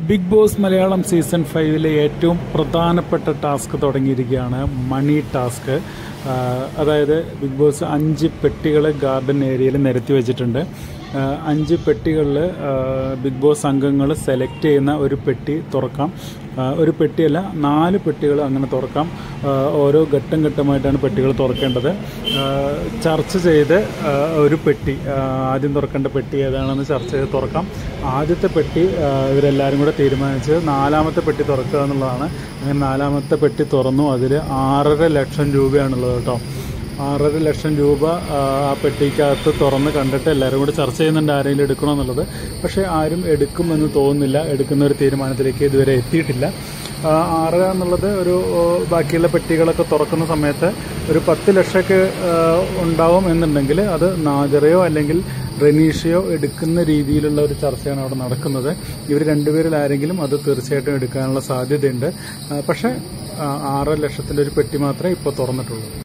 big Boss Malayalam season ഫൈവിലെ ഏറ്റവും പ്രധാനപ്പെട്ട ടാസ്ക് തുടങ്ങിയിരിക്കുകയാണ് മണി ടാസ്ക് ആ, അതായത് ബിഗ് ബോസ് അഞ്ച് പെട്ടികൾ ഗാർഡൻ ഏരിയയിൽ നിരത്തി വെച്ചിട്ടുണ്ട് ആ, അഞ്ച് പെട്ടികളിൽ ബിഗ് ബോസ് അംഗങ്ങൾ സെലക്ട് ചെയ്യുന്ന ഒരു പെട്ടി തുറക്കാം ആ, ഒരു പെട്ടിയല്ല നാല് പെട്ടികൾ അങ്ങനെ തുറക്കാം ആ, ഓരോ ഘട്ടം ഘട്ടമായിട്ടാണ് പെട്ടികൾ തുറക്കേണ്ടത് ആ, ചർച്ച ചെയ്ത് ആ, ഒരു പെട്ടി ആ, ആദ്യം തുറക്കേണ്ട പെട്ടി ഏതാണെന്ന് ചർച്ച ചെയ്ത് തുറക്കാം ആദ്യത്തെ പെട്ടി ആ, ഇവരെല്ലാവരും കൂടെ തീരുമാനിച്ച് നാലാമത്തെ പെട്ടി തുറക്കുക എന്നുള്ളതാണ് അങ്ങനെ നാലാമത്തെ പെട്ടി തുറന്നു അതിൽ ആറര ലക്ഷം രൂപയാണുള്ളത് കേട്ടോ ആറര ലക്ഷം രൂപ ആ, ആ പെട്ടിക്കകത്ത് തുറന്ന് കണ്ടിട്ട് എല്ലാവരും കൂടി ചർച്ച ചെയ്യുന്നുണ്ട് ആരെങ്കിലും എടുക്കണമെന്നുള്ളത് പക്ഷേ ആരും എടുക്കുമെന്ന് തോന്നുന്നില്ല എടുക്കുന്ന ഒരു തീരുമാനത്തിലേക്ക് ഇതുവരെ എത്തിയിട്ടില്ല ആ, ആറര എന്നുള്ളത് ഒരു ഓ, ബാക്കിയുള്ള പെട്ടികളൊക്കെ തുറക്കുന്ന സമയത്ത് ഒരു പത്ത് ലക്ഷമൊക്കെ ആ, ഉണ്ടാവും എന്നുണ്ടെങ്കിൽ അത് നാജറയോ അല്ലെങ്കിൽ റെനീഷയോ എടുക്കുന്ന രീതിയിലുള്ള ഒരു ചർച്ചയാണ് അവിടെ നടക്കുന്നത് ഇവർ രണ്ടുപേരിൽ ആരെങ്കിലും അത് തീർച്ചയായിട്ടും എടുക്കാനുള്ള സാധ്യതയുണ്ട് ആ, പക്ഷേ ആ, ആറ് ലക്ഷത്തിൻ്റെ ഒരു പെട്ടി മാത്രമേ ഇപ്പോൾ തുറന്നിട്ടുള്ളൂ